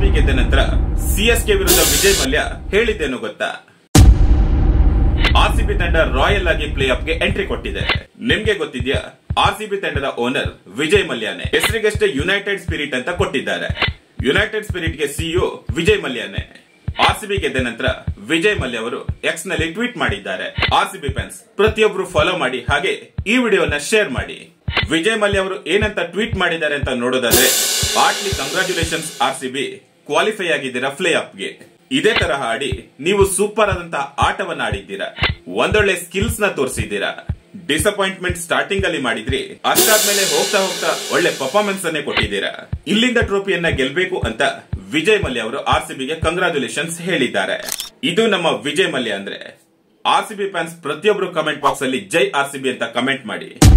B ಗೆದ್ದ ನಂತರ CSK ವಿರುದ್ಧ ವಿಜಯ್ ಮಲ್ಯ ಹೇಳಿದ್ದೇನು ಗೊತ್ತಾ ಆರ್ಸಿಬಿ ತಂಡ ರಾಯಲ್ ಆಗಿ ಪ್ಲೇ ಆಫ್ ಗೆ ಎಂಟ್ರಿ ಕೊಟ್ಟಿದೆ ನಿಮ್ಗೆ ಗೊತ್ತಿದ್ಯಾ ಆರ್ಸಿಬಿ ತಂಡದ ಓನರ್ ವಿಜಯ್ ಮಲ್ಯನೇ ಹೆಸರಿಗಷ್ಟೇ ಯುನೈಟೆಡ್ ಸ್ಪಿರಿಟ್ ಅಂತ ಕೊಟ್ಟಿದ್ದಾರೆ ಯುನೈಟೆಡ್ ಸ್ಪಿರಿಟ್ ಗೆ ಸಿಇಒ ವಿಜಯ್ ಮಲ್ಯನೇ ಆರ್ಸಿಬಿ ಗೆದ್ದ ನಂತರ ವಿಜಯ್ ಮಲ್ಯ ಅವರು ಎಕ್ಸ್ ನಲ್ಲಿ ಟ್ವೀಟ್ ಮಾಡಿದ್ದಾರೆ ಆರ್ಸಿಬಿ ಫ್ಯಾನ್ಸ್ ಪ್ರತಿಯೊಬ್ರು ಫಾಲೋ ಮಾಡಿ ಹಾಗೆ ಈ ವಿಡಿಯೋನ ಶೇರ್ ಮಾಡಿ ವಿಜಯ್ ಮಲ್ಯ ಅವರು ಏನಂತ ಟ್ವೀಟ್ ಮಾಡಿದ್ದಾರೆ ಅಂತ ನೋಡೋದಾದ್ರೆ ಹಾರ್ಟ್ಲಿ ಕಂಗ್ರಾಚುಲೇಷನ್ಸ್ ಆರ್ಸಿಬಿ ಕ್ವಾಲಿಫೈ ಆಗಿದ್ದೀರಾ ಪ್ಲೇ ಆಫ್ ಗೆ ಇದೇ ತರಹ ಆಡಿ ನೀವು ಸೂಪರ್ ಆದಂತಹ ಆಟವನ್ನ ಆಡಿದ್ದೀರಾ ಒಂದೊಳ್ಳೆ ಸ್ಕಿಲ್ಸ್ ನ ತೋರಿಸಿದ್ದೀರಾ ಡಿಸಪಾಯಿಂಟ್ಮೆಂಟ್ ಸ್ಟಾರ್ಟಿಂಗ್ ಅಲ್ಲಿ ಮಾಡಿದ್ರಿ ಅಷ್ಟಾದ್ಮೇಲೆ ಹೋಗ್ತಾ ಹೋಗ್ತಾ ಒಳ್ಳೆ ಪರ್ಫಾರ್ಮೆನ್ಸ್ ಅನ್ನೇ ಕೊಟ್ಟಿದ್ದೀರಾ ಇಲ್ಲಿಂದ ಟ್ರೋಫಿಯನ್ನ ಗೆಲ್ಬೇಕು ಅಂತ ವಿಜಯ್ ಮಲ್ಯ ಅವರು ಆರ್ ಗೆ ಕಂಗ್ರಾಚುಲೇಷನ್ಸ್ ಹೇಳಿದ್ದಾರೆ ಇದು ನಮ್ಮ ವಿಜಯ್ ಮಲ್ಯ ಅಂದ್ರೆ ಆರ್ ಸಿ ಬಿ ಫ್ಯಾನ್ಸ್ ಪ್ರತಿಯೊಬ್ರು ಕಮೆಂಟ್ ಬಾಕ್ಸ್ ಅಲ್ಲಿ ಜೈ ಆರ್ ಸಿ ಬಿ ಅಂತ ಕಮೆಂಟ್ ಮಾಡಿ